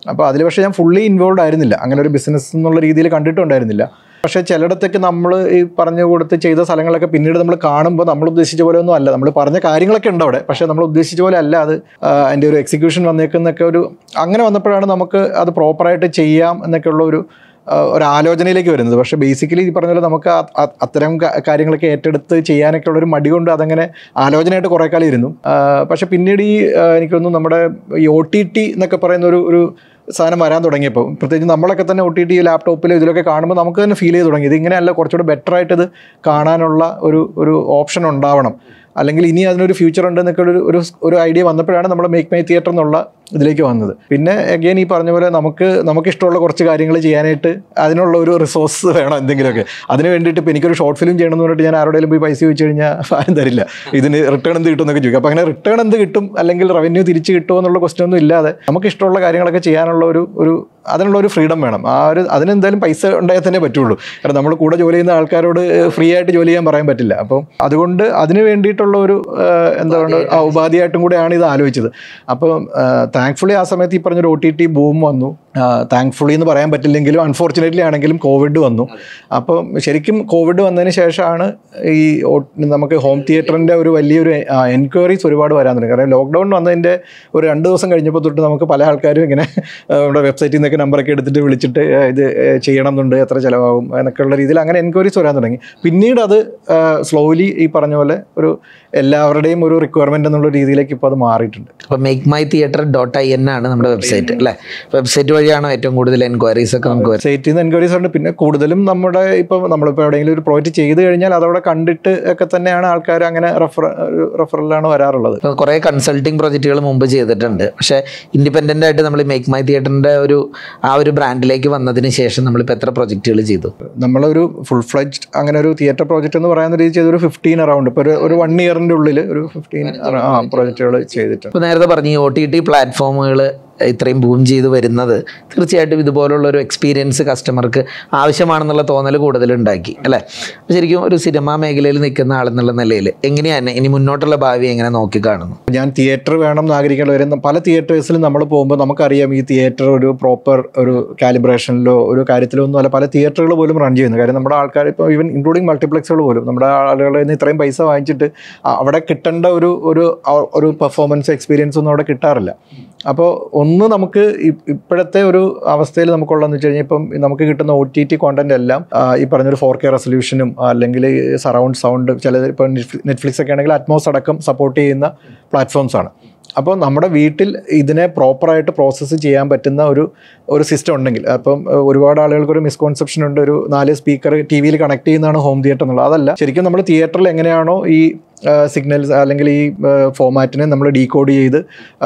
Speaker 1: അപ്പോൾ അതിൽ പക്ഷേ ഞാൻ ഫുള്ളി ഇൻവോൾവ് ആയിരുന്നില്ല അങ്ങനെ ഒരു ബിസിനസ് എന്നുള്ള രീതിയിൽ കണ്ടിട്ടുണ്ടായിരുന്നില്ല പക്ഷേ ചിലയിടത്തൊക്കെ നമ്മൾ ഈ പറഞ്ഞു കൊടുത്ത് ചെയ്ത സ്ഥലങ്ങളൊക്കെ പിന്നീട് നമ്മൾ കാണുമ്പോൾ നമ്മൾ ഉദ്ദേശിച്ച പോലെ ഒന്നും അല്ല നമ്മൾ പറഞ്ഞ കാര്യങ്ങളൊക്കെ ഉണ്ട് അവിടെ പക്ഷേ നമ്മൾ ഉദ്ദേശിച്ച പോലെ അല്ല അത് ആ, അതിൻ്റെ ഒരു എക്സിക്യൂഷൻ വന്നേക്കുന്നൊക്കെ ഒരു അങ്ങനെ വന്നപ്പോഴാണ് നമുക്ക് അത് പ്രോപ്പറായിട്ട് ചെയ്യാം എന്നൊക്കെയുള്ള ഒരു ആ, ഒരു ആലോചനയിലേക്ക് വരുന്നത് പക്ഷേ ബേസിക്കലി ഈ പറഞ്ഞ പോലെ നമുക്ക് അ- അ- അത്തരം കാ- കാര്യങ്ങളൊക്കെ ഏറ്റെടുത്ത് ചെയ്യാനൊക്കെ ഉള്ളൊരു മടി കൊണ്ട് അതങ്ങനെ ആലോചനയായിട്ട് കുറേ കാലം ഇരുന്നു ആ, പക്ഷേ പിന്നീട് ഈ ആ, എനിക്കൊന്നും നമ്മുടെ ഈ ഒ ടി ടി എന്നൊക്കെ പറയുന്ന ഒരു ഒരു സാധനം വരാൻ തുടങ്ങിയപ്പോൾ പ്രത്യേകിച്ച് നമ്മളൊക്കെ തന്നെ ഒ ടി ടി ലാപ്ടോപ്പിൽ ഇതിലൊക്കെ കാണുമ്പോൾ നമുക്ക് തന്നെ ഫീൽ ചെയ്ത് തുടങ്ങി ഇത് ഇങ്ങനെയല്ല കുറച്ചുകൂടെ ബെറ്റർ ആയിട്ട് ഇത് കാണാനുള്ള ഒരു ഒരു ഓപ്ഷൻ ഉണ്ടാവണം അല്ലെങ്കിൽ ഇനി അതിനൊരു ഫ്യൂച്ചർ ഉണ്ട് എന്നൊക്കെ ഒരു ഒരു ഒരു ഐഡിയ വന്നപ്പോഴാണ് നമ്മൾ മേക്ക് മൈ തിയേറ്റർ എന്നുള്ള ഇതിലേക്ക് വന്നത് പിന്നെ അഗെയിൻ ഈ പറഞ്ഞ പോലെ നമുക്ക് നമുക്ക് ഇഷ്ടമുള്ള കുറച്ച് കാര്യങ്ങൾ ചെയ്യാനായിട്ട് അതിനുള്ള ഒരു റിസോഴ്സ് വേണം എന്തെങ്കിലുമൊക്കെ അതിന് വേണ്ടിയിട്ട് ഇപ്പോൾ എനിക്കൊരു ഷോർട്ട് ഫിലിം ചെയ്യണം എന്ന് പറഞ്ഞിട്ട് ഞാൻ ആരോടെങ്കിലും പോയി പൈസ ചോദിച്ചു കഴിഞ്ഞാൽ ആരും തരില്ല ഇതിന് റിട്ടേൺ എന്ത് കിട്ടും എന്നൊക്കെ ചോദിക്കും അപ്പോൾ അങ്ങനെ റിട്ടേൺ എന്ത് കിട്ടും അല്ലെങ്കിൽ റവന്യൂ തിരിച്ച് കിട്ടുമോ എന്നുള്ള ക്വസ്റ്റ്യൻ ഒന്നും ഇല്ലാതെ നമുക്ക് ഇഷ്ടമുള്ള കാര്യങ്ങളൊക്കെ ചെയ്യാനുള്ള ഒരു ഒരു അതിനുള്ള ഒരു ഫ്രീഡം വേണം ആ ഒരു അതിനെന്തായാലും പൈസ ഉണ്ടായാൽ തന്നെ പറ്റുള്ളൂ കാരണം നമ്മൾ കൂടെ ജോലി ചെയ്യുന്ന ആൾക്കാരോട് ഫ്രീ ആയിട്ട് ജോലി ചെയ്യാൻ പറയാൻ പറ്റില്ല അപ്പം അതുകൊണ്ട് അതിന് വേണ്ടിയിട്ടുള്ള ഒരു ആ, എന്താ പറയുക ആ ഉപാധിയായിട്ടും കൂടെയാണ് ഇത് ആലോചിച്ചത് അപ്പം താങ്ക്ഫുള്ളി ആ സമയത്ത് ഈ പറഞ്ഞൊരു ഒ ടി ടി ബൂം വന്നു താങ്ക്ഫുള്ളി എന്ന് പറയാൻ പറ്റില്ലെങ്കിലും അൺഫോർച്ചുനേറ്റ്ലി ആണെങ്കിലും കോവിഡ് വന്നു അപ്പം ശരിക്കും കോവിഡ് വന്നതിന് ശേഷമാണ് ഈ ഒ- നമുക്ക് ഹോം തിയേറ്ററിൻ്റെ ഒരു വലിയൊരു എൻക്വയറീസ് ഒരുപാട് വരാൻ തുടങ്ങി കാരണം ലോക്ക്ഡൗൺ വന്നതിൻ്റെ ഒരു രണ്ട് ദിവസം കഴിഞ്ഞപ്പോൾ തൊട്ട് നമുക്ക് പല ആൾക്കാരും ഇങ്ങനെ ആ, നമ്മുടെ വെബ്സൈറ്റിൽ നിന്നൊക്കെ നമ്പറൊക്കെ എടുത്തിട്ട് വിളിച്ചിട്ട് ആ, ഇത് ആ, ചെയ്യണം എന്നുണ്ട് എത്ര ചിലവാകും എന്നൊക്കെയുള്ള രീതിയിൽ അങ്ങനെ എൻക്വയറീസ് വരാൻ തുടങ്ങി പിന്നീട് അത് സ്ലോലി ഈ പറഞ്ഞ പോലെ ഒരു എല്ലാവരുടെയും ഒരു റിക്വയർമെൻ്റ് എന്നുള്ള രീതിയിലേക്ക് ഇപ്പോൾ അത് മാറിയിട്ടുണ്ട്
Speaker 2: അപ്പോൾ make my theatre dot I N ആണ് നമ്മുടെ വെബ്സൈറ്റ് അല്ലേ വെബ്സൈറ്റ് വഴിയാണോ ഏറ്റവും കൂടുതൽ എൻക്വയറീസ് ഒക്കെ നമുക്ക് വരുന്നത്
Speaker 1: വെബ്സൈറ്റിൽ നിന്ന് എൻക്വയറീസ് ഉണ്ട് പിന്നെ കൂടുതലും നമ്മുടെ ഇപ്പോൾ നമ്മളിപ്പോൾ എവിടെയെങ്കിലും ഒരു പ്രോജക്റ്റ് ചെയ്ത് കഴിഞ്ഞാൽ അതവിടെ കണ്ടിട്ട് ഒക്കെ തന്നെയാണ് ആൾക്കാർ അങ്ങനെ റെഫർ റെഫറലാണ് വരാറുള്ളത്
Speaker 2: ഇപ്പോൾ കുറേ കൺസൾട്ടിങ് പ്രോജക്റ്റുകൾ മുമ്പ് ചെയ്തിട്ടുണ്ട് പക്ഷേ ഇൻഡിപെൻഡൻ്റ് ആയിട്ട് നമ്മൾ മേക്ക് മൈ തിയേറ്ററിൻ്റെ ഒരു ആ ഒരു ബ്രാൻഡിലേക്ക് വന്നതിന് ശേഷം നമ്മളിപ്പോൾ എത്ര പ്രോജക്റ്റുകൾ ചെയ്തു
Speaker 1: നമ്മളൊരു ഫുൾ ഫ്ലഡ്ജ് അങ്ങനെ ഒരു തിയേറ്റർ പ്രോജക്റ്റ് എന്ന് പറയുന്ന രീതി ചെയ്തൊരു ഫിഫ്റ്റീൻ അറൗണ്ട് ഇപ്പോൾ ഒരു ഒരു വൺ ഇയറിൻ്റെ ഉള്ളിൽ ഒരു ഫിഫ്റ്റീൻ ആ പ്രോജക്റ്റുകൾ ചെയ്തിട്ടുണ്ട്
Speaker 2: ഇപ്പോൾ നേരത്തെ പറഞ്ഞു ഈ ഒ ടി ടി പ്ലാറ്റ്ഫോമുകൾ ഇത്രയും ബൂം ചെയ്ത് വരുന്നത് തീർച്ചയായിട്ടും ഇതുപോലുള്ള ഒരു എക്സ്പീരിയൻസ് കസ്റ്റമർക്ക് ആവശ്യമാണെന്നുള്ള തോന്നൽ കൂടുതലുണ്ടാക്കി അല്ലേ അപ്പോൾ ശരിക്കും ഒരു സിനിമാ മേഖലയിൽ നിൽക്കുന്ന ആളെന്നുള്ള നിലയിൽ എങ്ങനെയാണ് ഇനി മുന്നോട്ടുള്ള ഭാവി എങ്ങനെ നോക്കി കാണുന്നു
Speaker 1: ഞാൻ തിയേറ്റർ വേണം എന്ന് ആഗ്രഹിക്കേണ്ടവരും പല തിയേറ്റേഴ്സിലും നമ്മൾ പോകുമ്പോൾ നമുക്കറിയാം ഈ തിയേറ്റർ ഒരു പ്രോപ്പർ ഒരു കാലിബ്രേഷനിലോ ഒരു കാര്യത്തിലോ ഒന്നും അല്ല പല തിയേറ്ററുകൾ പോലും റൺ ചെയ്യുന്നു കാര്യം നമ്മുടെ ആൾക്കാർ ഇപ്പോൾ ഈവൻ ഇൻക്ലൂഡിങ് മൾട്ടിപ്ലക്സുകൾ പോലും നമ്മുടെ ആളുകളിൽ നിന്ന് ഇത്രയും പൈസ വാങ്ങിച്ചിട്ട് അ- അവിടെ കിട്ടേണ്ട ഒരു ഒരു ആ- ഒരു പെർഫോമൻസ് എക്സ്പീരിയൻസ് ഒന്നും അവിടെ കിട്ടാറില്ല അപ്പോൾ ഒന്ന് നമുക്ക് ഇ- ഇപ്പോഴത്തെ ഒരു അവസ്ഥയിൽ നമുക്കുള്ളതെന്ന് വെച്ച് കഴിഞ്ഞാൽ ഇപ്പം നമുക്ക് കിട്ടുന്ന ഒ ടി ടി കോണ്ടന്റ് എല്ലാം ആ, ഈ പറഞ്ഞൊരു ഫോർ കെ റെസൊല്യൂഷനും അല്ലെങ്കിൽ സറൗണ്ട് സൗണ്ട് ചിലത് ഇപ്പം നെറ്റ്ഫ്ലിക്സ് ഒക്കെ ആണെങ്കിൽ അറ്റ്മോസ് അടക്കം സപ്പോർട്ട് ചെയ്യുന്ന പ്ലാറ്റ്ഫോംസ് ആണ് അപ്പോൾ നമ്മുടെ വീട്ടിൽ ഇതിനെ പ്രോപ്പറായിട്ട് പ്രോസസ്സ് ചെയ്യാൻ പറ്റുന്ന ഒരു ഒരു സിസ്റ്റം ഉണ്ടെങ്കിൽ അപ്പം ഏഹ്, ഒരുപാട് ആളുകൾക്ക് ഒരു മിസ്കോൺസെപ്ഷൻ ഉണ്ട് ഒരു നാല് സ്പീക്കർ ടി വിയിൽ കണക്ട് ചെയ്യുന്നതാണ് ഹോം തിയേറ്റർ എന്നുള്ളത് അതല്ല ശരിക്കും നമ്മൾ തിയേറ്ററിൽ എങ്ങനെയാണോ ഈ സിഗ്നൽസ് അല്ലെങ്കിൽ ഈ ഫോമാറ്റിനെ നമ്മൾ ഡീകോഡ് ചെയ്ത്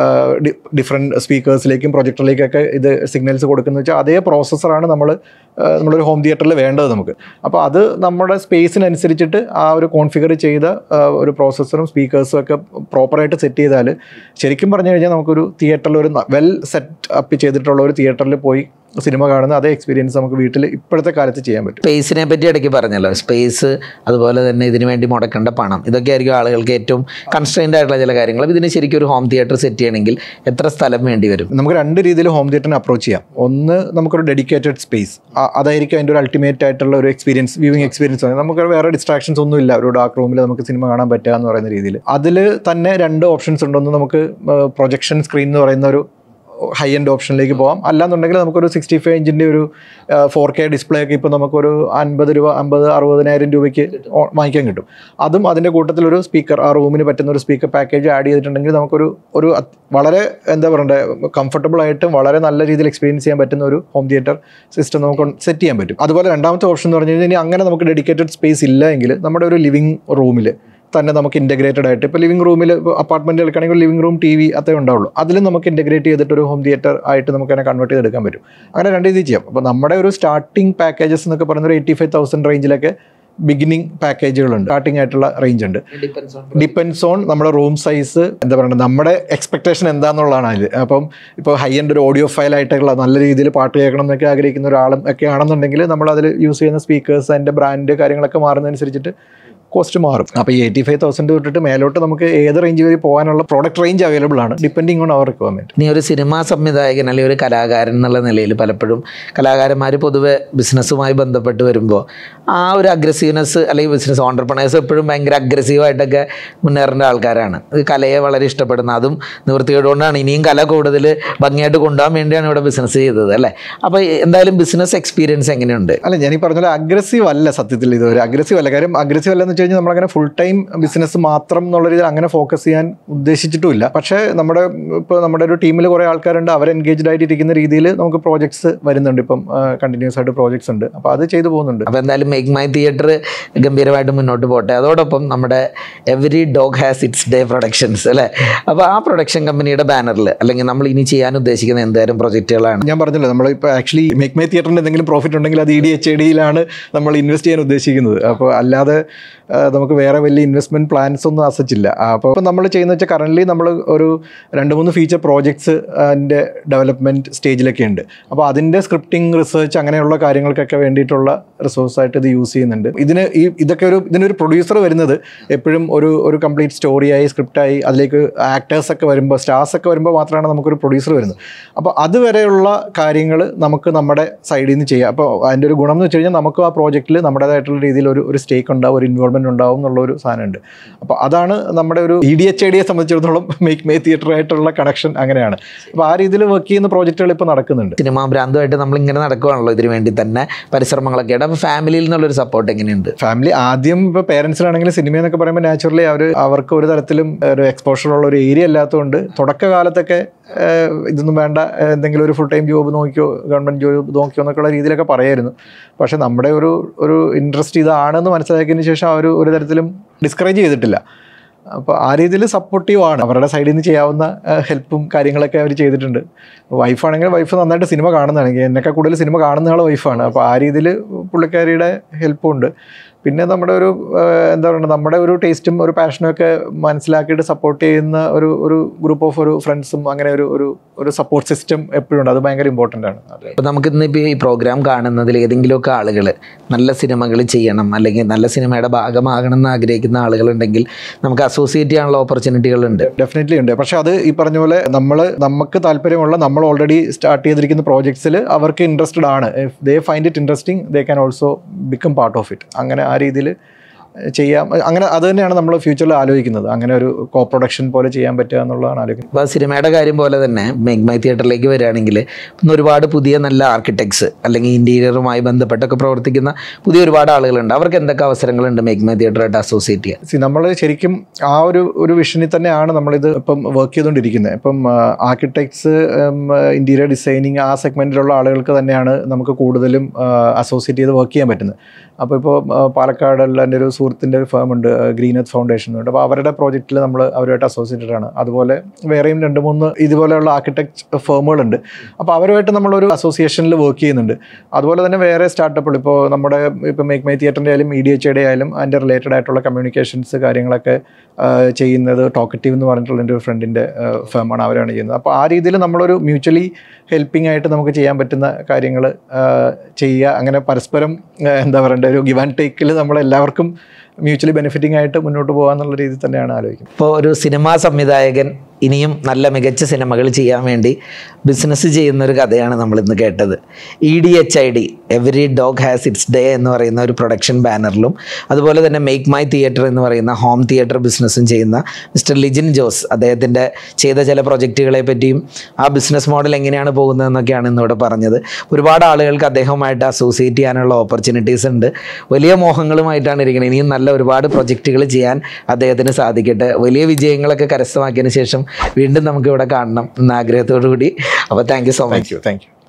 Speaker 1: ഡിഫറെൻറ്റ് സ്പീക്കേഴ്സിലേക്കും പ്രൊജക്ടറിലേക്കൊക്കെ ഇത് സിഗ്നൽസ് കൊടുക്കുന്നത് വെച്ചാൽ അതേ പ്രോസസ്സറാണ് നമ്മൾ നമ്മളൊരു ഹോം തിയേറ്ററിൽ വേണ്ടത് നമുക്ക് അപ്പോൾ അത് നമ്മുടെ സ്പേസിനനുസരിച്ചിട്ട് ആ ഒരു കോൺഫിഗർ ചെയ്ത ആ, ഒരു പ്രോസസ്സറും സ്പീക്കേഴ്സും ഒക്കെ പ്രോപ്പറായിട്ട് സെറ്റ് ചെയ്താൽ ശരിക്കും പറഞ്ഞു കഴിഞ്ഞാൽ നമുക്കൊരു തിയേറ്ററിൽ ഒരു വെൽ സെറ്റ് അപ്പ് ചെയ്തിട്ടുള്ള ഒരു തിയേറ്ററിൽ പോയി സിനിമ കാണുന്ന അതേ എക്സ്പീരിയൻസ് നമുക്ക് വീട്ടിൽ ഇപ്പോഴത്തെ കാലത്ത് ചെയ്യാൻ പറ്റും
Speaker 2: സ്പേസിനെ പറ്റി ഇടയ്ക്ക് പറഞ്ഞല്ലോ സ്പേസ് അതുപോലെ തന്നെ ഇതിനു വേണ്ടി മുടക്കേണ്ട പണം ഇതൊക്കെ ആയിരിക്കും ആളുകൾക്ക് ഏറ്റവും കൺസ്ട്രെയിൻഡ് ആയിട്ടുള്ള ചില കാര്യങ്ങൾ അപ്പോൾ ഇതിന് ശരിക്കും ഒരു ഹോം തിയേറ്റർ സെറ്റ് ചെയ്യണമെങ്കിൽ എത്ര സ്ഥലം വേണ്ടി വരും
Speaker 1: നമുക്ക് രണ്ട് രീതിയിൽ ഹോം തിയേറ്ററിനെ അപ്രോച്ച് ചെയ്യാം ഒന്ന് നമുക്കൊരു ഡെഡിക്കേറ്റഡ് സ്പേസ് അതായിരിക്കും അതിൻ്റെ ഒരു അൾട്ടിമേറ്റ് ആയിട്ടുള്ള ഒരു എക്സ്പീരിയൻസ് വ്യൂവിങ് എക്സ്പീരിയൻസ് നമുക്ക് വേറെ ഡിസ്ട്രാക്ഷൻസ് ഒന്നും ഇല്ല ഒരു ഡാർക്ക് റൂമിൽ നമുക്ക് സിനിമ കാണാൻ പറ്റുക എന്ന് പറയുന്ന രീതിയിൽ അതിൽ തന്നെ രണ്ട് ഓപ്ഷൻസ് ഉണ്ട് ഒന്ന് നമുക്ക് പ്രൊജക്ഷൻ സ്ക്രീൻ എന്ന് പറയുന്ന ഒരു ഹൈ എൻഡ് ഓപ്ഷനിലേക്ക് പോകാം അല്ലാന്നുണ്ടെങ്കിൽ നമുക്കൊരു സിക്സ്റ്റി ഫൈവ് ഇഞ്ചിൻ്റെ ഒരു ഫോർ കെ ഡിസ്പ്ലേ ഒക്കെ ഇപ്പോൾ നമുക്കൊരു അൻപത് രൂപ അമ്പത് അറുപതിനായിരം രൂപയ്ക്ക് ഓ- വാങ്ങിക്കാൻ കിട്ടും അതും അതിൻ്റെ കൂട്ടത്തിൽ ഒരു സ്പീക്കർ ആ റൂമിന് പറ്റുന്ന ഒരു സ്പീക്കർ പാക്കേജ് ആഡ് ചെയ്തിട്ടുണ്ടെങ്കിൽ നമുക്കൊരു ഒരു അത് വളരെ എന്താ പറയണ്ടേ കംഫർട്ടബിൾ ആയിട്ടും വളരെ നല്ല രീതിയിൽ എക്സ്പീരിയൻസ് ചെയ്യാൻ പറ്റുന്ന ഒരു ഹോം തിയേറ്റർ സിസ്റ്റം നമുക്ക് സെറ്റ് ചെയ്യാൻ പറ്റും അതുപോലെ രണ്ടാമത്തെ ഓപ്ഷൻ എന്ന് പറഞ്ഞു കഴിഞ്ഞാൽ ഇനി അങ്ങനെ നമുക്ക് ഡെഡിക്കേറ്റഡ് സ്പേസ് ഇല്ല എങ്കിൽ നമ്മുടെ ഒരു ലിവിങ് റൂമിൽ തന്നെ നമുക്ക് ഇൻറ്റഗ്രേറ്റഡ് ആയിട്ട് ഇപ്പോൾ ലിവിംഗ് റൂമിൽ അപ്പാർട്ട്മെൻറ്റ് എടുക്കുകയാണെങ്കിൽ ലിവിംഗ് റൂം ടി വി അത്രേ ഉണ്ടാവുള്ളൂ അതിലും നമുക്ക് ഇൻറ്റഗ്രേറ്റ് ചെയ്തിട്ട് ഒരു ഹോം തിയേറ്റർ ആയിട്ട് നമുക്ക് അതിനെ കൺവേർട്ട് ചെയ്തെടുക്കാൻ പറ്റും അങ്ങനെ രണ്ട് രീതിയിൽ ചെയ്യാം അപ്പോൾ നമ്മുടെ ഒരു സ്റ്റാർട്ടിംഗ് പാക്കേജസ് എന്നൊക്കെ പറയുന്ന ഒരു എയ്റ്റി ഫൈവ് തൗസൻഡ് റേഞ്ചിലൊക്കെ ബിഗിനിങ് പാക്കേജുകളുണ്ട് സ്റ്റാർട്ടിംഗ് ആയിട്ടുള്ള റേഞ്ച് ഉണ്ട് ഡിപ്പെൻസ് ഓൺ നമ്മുടെ റൂം സൈസ് എന്താ പറയുക നമ്മുടെ എക്സ്പെക്ടേഷൻ എന്താണെന്നുള്ളതാണ് അതിൽ അപ്പം ഇപ്പോൾ ഹൈ എൻഡ് ഒരു ഓഡിയോ ഫയൽ ആയിട്ടുള്ള നല്ല രീതിയിൽ പാട്ട് കേൾക്കണം എന്നൊക്കെ ആഗ്രഹിക്കുന്ന ഒരാളും ഒക്കെ ആണെന്നുണ്ടെങ്കിൽ നമ്മൾ അതിൽ യൂസ് ചെയ്യുന്ന സ്പീക്കേഴ്സ് അതിൻ്റെ ബ്രാൻഡ് കാര്യങ്ങളൊക്കെ മാറുന്നതനുസരിച്ചിട്ട് കോസ്റ്റ് മാറും അപ്പോൾ ഈ എയ്റ്റി ഫൈവ് തൗസൻഡ് തൊട്ടിട്ട് മേലോട്ട് നമുക്ക് ഏത് റേഞ്ച് വരെ പോകാനുള്ള പ്രോഡക്റ്റ് റേഞ്ച് അവൈലബിൾ ആണ് ഡിപ്പെൻഡിങ് ഓൺ അവർ റിക്വയർമെൻറ്റ്
Speaker 2: നീ ഒരു സിനിമാ സംവിധായകൻ അല്ലെങ്കിൽ ഒരു കലാകാരൻ എന്നുള്ള നിലയിൽ പലപ്പോഴും കലാകാരന്മാർ പൊതുവെ ബിസിനസ്സുമായി ബന്ധപ്പെട്ട് വരുമ്പോൾ ആ ഒരു അഗ്രസീവ്നെസ് അല്ലെങ്കിൽ ബിസിനസ് ഓണ്ടർപ്രണേഴ്സ് എപ്പോഴും ഭയങ്കര അഗ്രസീവായിട്ടൊക്കെ മുന്നേറേണ്ട ആൾക്കാരാണ് ഇത് കലയെ വളരെ ഇഷ്ടപ്പെടുന്ന അതും നിവൃത്തിയോടുകൊണ്ടാണ് ഇനിയും കല കൂടുതൽ ഭംഗിയായിട്ട് കൊണ്ടുപോകാൻ വേണ്ടിയാണ് ഇവിടെ ബിസിനസ് ചെയ്തത് അല്ലേ അപ്പോൾ എന്തായാലും ബിസിനസ് എക്സ്പീരിയൻസ് എങ്ങനെയുണ്ട്
Speaker 1: അല്ല ഞാൻ ഈ പറഞ്ഞ പോലെ അഗ്രസീവ് അല്ല സത്യത്തിൽ ഇത് ഒരു അഗ്രസീവ് അല്ല കാര്യം അഗ്രസീവ് അല്ല എന്ന് വെച്ച് കഴിഞ്ഞാൽ നമ്മളങ്ങനെ ഫുൾ ടൈം ബിസിനസ് മാത്രം എന്നുള്ള രീതിയിൽ അങ്ങനെ ഫോക്കസ് ചെയ്യാൻ ഉദ്ദേശിച്ചിട്ടുമില്ല പക്ഷേ നമ്മുടെ ഇപ്പോൾ നമ്മുടെ ഒരു ടീമിൽ കുറേ ആൾക്കാരുണ്ട് അവർ എൻഗേജ്ഡ് ആയിട്ട് ഇരിക്കുന്ന രീതിയിൽ നമുക്ക് പ്രോജക്ട്സ് വരുന്നുണ്ട് ഇപ്പം കണ്ടിന്യൂസ് ആയിട്ട് പ്രോജക്ട്സ് ഉണ്ട് അപ്പോൾ അത് ചെയ്തു പോകുന്നുണ്ട്
Speaker 2: അപ്പോൾ എന്തായാലും മേക്ക് മൈ തിയേറ്റർ ഗംഭീരമായിട്ട് മുന്നോട്ട് പോട്ടെ അതോടൊപ്പം നമ്മുടെ every dog has its day productions അല്ലേ അപ്പോൾ ആ പ്രൊഡക്ഷൻ കമ്പനിയുടെ ബാനറിൽ അല്ലെങ്കിൽ നമ്മൾ ഇനി ചെയ്യാൻ ഉദ്ദേശിക്കുന്ന എന്തായാലും പ്രൊജക്റ്റുകളാണ്
Speaker 1: ഞാൻ പറഞ്ഞല്ലോ നമ്മൾ ഇപ്പോൾ ആക്ച്വലി മേക്ക് മൈ തിയേറ്ററിന് എന്തെങ്കിലും പ്രോഫിറ്റ് ഉണ്ടെങ്കിൽ അത് ഇ ഡി എച്ച് ഡിയിലാണ് നമ്മൾ ഇൻവെസ്റ്റ് ചെയ്യാൻ ഉദ്ദേശിക്കുന്നത് അപ്പോൾ അല്ലാതെ ആ, നമുക്ക് വേറെ വലിയ ഇൻവെസ്റ്റ്മെന്റ് പ്ലാൻസ് ഒന്നും അസച്ചില്ല അപ്പോൾ ഇപ്പം നമ്മൾ ചെയ്യുന്ന വെച്ചാൽ കറന്റ് നമ്മൾ ഒരു രണ്ട് മൂന്ന് ഫീച്ചർ പ്രോജക്ട്സ് അതിൻ്റെ ഡെവലപ്മെന്റ് സ്റ്റേജിലൊക്കെ ഉണ്ട് അപ്പോൾ അതിൻ്റെ സ്ക്രിപ്റ്റിംഗ് റിസർച്ച് അങ്ങനെയുള്ള കാര്യങ്ങൾക്കൊക്കെ വേണ്ടിയിട്ടുള്ള റിസോഴ്സായിട്ട് ഇത് യൂസ് ചെയ്യുന്നുണ്ട് ഇതിന് ഈ ഇതൊക്കെ ഒരു ഇതിനൊരു പ്രൊഡ്യൂസർ വരുന്നത് എപ്പോഴും ഒരു ഒരു കംപ്ലീറ്റ് സ്റ്റോറിയായി സ്ക്രിപ്റ്റായി അതിലേക്ക് ആക്ടേഴ്സ് ഒക്കെ വരുമ്പോൾ സ്റ്റാർസ് ഒക്കെ വരുമ്പോൾ മാത്രമാണ് നമുക്കൊരു പ്രൊഡ്യൂസർ വരുന്നത് അപ്പോൾ അതുവരെയുള്ള കാര്യങ്ങൾ നമുക്ക് നമ്മുടെ സൈഡിൽ നിന്ന് ചെയ്യാം അപ്പോൾ അതിൻ്റെ ഒരു ഗുണം എന്ന് വെച്ച് കഴിഞ്ഞാൽ നമുക്ക് ആ പ്രോജക്റ്റിൽ നമ്മുടേതായിട്ടുള്ള രീതിയിൽ ഒരു ഒരു സ്റ്റേക്ക് ഉണ്ടാവും ഒരു ഇൻവോൾവ്മെൻറ്റ് ഉണ്ടാവും എന്നുള്ള ഒരു സാധനമുണ്ട് അപ്പോൾ അതാണ് നമ്മുടെ ഒരു ഇ ഡി എച്ച് ഐ ഡിയെ സംബന്ധിച്ചിടത്തോളം മേക്ക് മേ തിയേറ്ററായിട്ടുള്ള കണക്ഷൻ അങ്ങനെയാണ് അപ്പോൾ ആ രീതിയിൽ വർക്ക് ചെയ്യുന്ന പ്രോജക്റ്റുകൾ ഇപ്പോൾ നടക്കുന്നുണ്ട്
Speaker 2: സിനിമാ ഭ്രാന്തമായിട്ട് നമ്മൾ ഇങ്ങനെ നടക്കുവാണല്ലോ ഇതിനു വേണ്ടി തന്നെ പരിശ്രമങ്ങളൊക്കെ ആയിട്ട് അപ്പോൾ ഫാമിലിയിൽ നിന്നുള്ളൊരു സപ്പോർട്ട് എങ്ങനെയുണ്ട്
Speaker 1: ഫാമിലി ആദ്യം ഇപ്പോൾ പേരൻസിനാണെങ്കിലും സിനിമ എന്നൊക്കെ പറയുമ്പോൾ നാച്ചുറലി അവർ അവർക്ക് ഒരു തരത്തിലും ഒരു എക്സ്പോഷർ ഉള്ള ഒരു ഏരിയ അല്ലാത്തതുകൊണ്ട് തുടക്കകാലത്തൊക്കെ ഏഹ്, ഇതൊന്നും വേണ്ട ഏഹ്, എന്തെങ്കിലും ഒരു ഫുൾ ടൈം ജോബ് നോക്കിയോ ഗവൺമെൻറ് ജോബ് നോക്കിയോ എന്നൊക്കെയുള്ള രീതിയിലൊക്കെ പറയായിരുന്നു പക്ഷേ നമ്മുടെ ഒരു ഒരു ഇൻട്രസ്റ്റ് ഇതാണെന്ന് മനസ്സിലാക്കിയതിന് ശേഷം അവർ ഒരു തരത്തിലും ഡിസ്കറേജ് ചെയ്തിട്ടില്ല അപ്പോൾ ആ രീതിയിൽ സപ്പോർട്ടീവ് ആണ് അവരുടെ സൈഡിൽ നിന്ന് ചെയ്യാവുന്ന ഹെൽപ്പും കാര്യങ്ങളൊക്കെ അവർ ചെയ്തിട്ടുണ്ട് വൈഫാണെങ്കിൽ വൈഫ് നന്നായിട്ട് സിനിമ കാണുന്നതാണെങ്കിൽ എന്നൊക്കെ കൂടുതൽ സിനിമ കാണുന്ന ആൾ വൈഫാണ് അപ്പോൾ ആ രീതിയിൽ പുള്ളിക്കാരിയുടെ ഹെൽപ്പും ഉണ്ട് പിന്നെ നമ്മുടെ ഒരു ആ, എന്താ പറയുക നമ്മുടെ ഒരു ടേസ്റ്റും ഒരു പാഷനും ഒക്കെ മനസ്സിലാക്കിയിട്ട് സപ്പോർട്ട് ചെയ്യുന്ന ഒരു ഒരു ഗ്രൂപ്പ് ഓഫ് ഒരു ഫ്രണ്ട്സും അങ്ങനെ ഒരു ഒരു ഒരു സപ്പോർട്ട് സിസ്റ്റം എപ്പോഴും ഉണ്ട് അത് ഭയങ്കര ഇമ്പോർട്ടൻ്റ് ആണ് അതെ
Speaker 2: അപ്പോൾ നമുക്ക് ഇന്നിപ്പോൾ ഈ പ്രോഗ്രാം കാണുന്നതിൽ ഏതെങ്കിലുമൊക്കെ ആളുകൾ നല്ല സിനിമകൾ ചെയ്യണം അല്ലെങ്കിൽ നല്ല സിനിമയുടെ ഭാഗമാകണം എന്ന് ആഗ്രഹിക്കുന്ന ആളുകളുണ്ടെങ്കിൽ നമുക്ക് അസോസിയേറ്റ് ചെയ്യാനുള്ള ഓപ്പർച്യൂണിറ്റികളുണ്ട്
Speaker 1: ഡെഫിനറ്റ്ലി ഉണ്ട് പക്ഷെ അത് ഈ പറഞ്ഞ പോലെ നമ്മൾ നമുക്ക് താല്പര്യമുള്ള നമ്മൾ ഓൾറെഡി സ്റ്റാർട്ട് ചെയ്തിരിക്കുന്ന പ്രോജക്ട്സിൽ അവർക്ക് ഇൻട്രസ്റ്റഡ് ആണ് if they find it interesting they can also become part of it അങ്ങനെ ആ രീതിയിൽ ചെയ്യാം അങ്ങനെ അത് തന്നെയാണ് നമ്മൾ ഫ്യൂച്ചറിൽ ആലോചിക്കുന്നത് അങ്ങനെ ഒരു കോ പ്രൊഡക്ഷൻ പോലെ ചെയ്യാൻ പറ്റുക എന്നുള്ളതാണ് ആലോചിക്കുന്നത്
Speaker 2: അപ്പോൾ സിനിമയുടെ കാര്യം പോലെ തന്നെ മേക്ക് മൈ തിയേറ്ററിലേക്ക് വരികയാണെങ്കിൽ ഇന്ന് ഒരുപാട് പുതിയ നല്ല ആർക്കിടെക്ട്സ് അല്ലെങ്കിൽ ഇൻറ്റീരിയറുമായി ബന്ധപ്പെട്ടൊക്കെ പ്രവർത്തിക്കുന്ന പുതിയ ഒരുപാട് ആളുകളുണ്ട് അവർക്ക് എന്തൊക്കെ അവസരങ്ങളുണ്ട് മേക്ക് മൈ തിയേറ്ററായിട്ട് അസോസിയേറ്റ് ചെയ്യാൻ
Speaker 1: സി നമ്മൾ ശരിക്കും ആ ഒരു ഒരു വിഷനിൽ തന്നെയാണ് നമ്മളിത് ഇപ്പം വർക്ക് ചെയ്തുകൊണ്ടിരിക്കുന്നത് ഇപ്പം ആർക്കിടെക്ട്സ് ഇൻറ്റീരിയർ ഡിസൈനിങ് ആ സെഗ്മെൻറ്റിലുള്ള ആളുകൾക്ക് തന്നെയാണ് നമുക്ക് കൂടുതലും അസോസിയേറ്റ് ചെയ്ത് വർക്ക് ചെയ്യാൻ പറ്റുന്നത് അപ്പോൾ ഇപ്പോൾ പാലക്കാടുള്ള എൻ്റെ ഒരു സുഹൃത്തിൻ്റെ ഒരു ഫേം ഉണ്ട് ഗ്രീൻ എർത്ത് ഫൗണ്ടേഷൻ ഉണ്ട് അപ്പോൾ അവരുടെ പ്രോജക്റ്റിൽ നമ്മൾ അവരുമായിട്ട് അസോസിയേറ്റഡ് ആണ് അതുപോലെ വേറെയും രണ്ട് മൂന്ന് ഇതുപോലെയുള്ള ആർക്കിടെക്ട് ഫേമുകളുണ്ട് അപ്പോൾ അവരുമായിട്ട് നമ്മളൊരു അസോസിയേഷനിൽ വർക്ക് ചെയ്യുന്നുണ്ട് അതുപോലെ തന്നെ വേറെ സ്റ്റാർട്ടപ്പുകൾ ഇപ്പോൾ നമ്മുടെ ഇപ്പോൾ മേക്ക് മൈ തിയേറ്ററിൻ്റെ ആയാലും ഇ ഡി എച്ച് യുടെ ആയാലും അതിൻ്റെ റിലേറ്റഡ് ആയിട്ടുള്ള കമ്മ്യൂണിക്കേഷൻസ് കാര്യങ്ങളൊക്കെ ആ, ചെയ്യുന്നത് ടോക്കറ്റീവ് എന്ന് പറഞ്ഞിട്ടുള്ള എൻ്റെ ഒരു ഫ്രണ്ടിൻ്റെ ഫേമാണ് അവരാണ് ചെയ്യുന്നത് അപ്പോൾ ആ രീതിയിൽ നമ്മളൊരു മ്യൂച്വലി ഹെൽപ്പിംഗ് ആയിട്ട് നമുക്ക് ചെയ്യാൻ പറ്റുന്ന കാര്യങ്ങൾ ചെയ്യുക അങ്ങനെ പരസ്പരം ആ, എന്താ പറയണ്ടേ ഒരു ഗിവ് ആൻഡ് ടേക്കിൽ നമ്മളെല്ലാവർക്കും മ്യൂച്വലി ബെനിഫിറ്റിംഗ് ആയിട്ട് മുന്നോട്ട് പോകാന്നുള്ള രീതിയിൽ തന്നെയാണ് ആലോചിക്കുന്നത്
Speaker 2: ഇപ്പോൾ ഒരു സിനിമാ സംവിധായകൻ ഇനിയും നല്ല മികച്ച സിനിമകൾ ചെയ്യാൻ വേണ്ടി ബിസിനസ് ചെയ്യുന്ന ഒരു കഥയാണ് നമ്മൾ ഇന്ന് കേട്ടത് E D H I D every dog has its day എന്ന് പറയുന്ന ഒരു പ്രൊഡക്ഷൻ ബാനറിലും അതുപോലെ തന്നെ മേക്ക് മൈ തിയേറ്റർ എന്ന് പറയുന്ന ഹോം തിയേറ്റർ ബിസിനസ്സും ചെയ്യുന്ന മിസ്റ്റർ ലിജിൻ ജോസ് അദ്ദേഹത്തിൻ്റെ ചെയ്ത ചില പ്രൊജക്റ്റുകളെ പറ്റിയും ആ ബിസിനസ് മോഡൽ എങ്ങനെയാണ് പോകുന്നതെന്നൊക്കെയാണ് ഇന്നിവിടെ പറഞ്ഞത് ഒരുപാട് ആളുകൾക്ക് അദ്ദേഹവുമായിട്ട് അസോസിയേറ്റ് ചെയ്യാനുള്ള ഓപ്പർച്യൂണിറ്റീസ് ഉണ്ട് വലിയ മോഹങ്ങളുമായിട്ടാണ് ഇരിക്കുന്നത് ഇനിയും നല്ല ഒരുപാട് പ്രൊജക്റ്റുകൾ ചെയ്യാൻ അദ്ദേഹത്തിന് സാധിക്കട്ടെ വലിയ വിജയങ്ങളൊക്കെ കരസ്ഥമാക്കിയതിന് ശേഷം വീണ്ടും നമുക്ക് ഇവിടെ കാണണം എന്ന ആഗ്രഹത്തോടു കൂടി അപ്പോൾ thank you so much
Speaker 1: thank you thank U